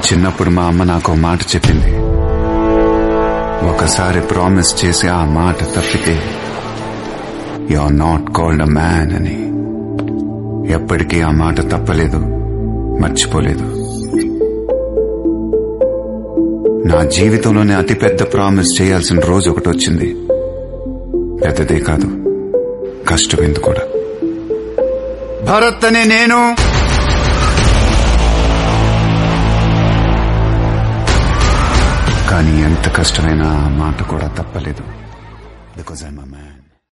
చిన్నప్పుడు మా అమ్మ నాకు ఓ మాట చెప్పింది ఒకసారి ప్రామిస్ చేసి ఆ మాట తప్పితే you are not called a man అని ఎప్పటికీ ఆ మాట తప్పలేదు మర్చిపోలేదు నా జీవితంలోనే అతిపెద్ద ప్రామిస్ చేయాల్సిన రోజు ఒకటి వచ్చింది పెద్దదే కాదు కష్టమైంది కూడా భరత్ అనే నేను కానీ ఎంత కష్టమైనా ఆ మాట కూడా తప్పలేదు బికాజ్ ఐమ్ అ మ్యాన్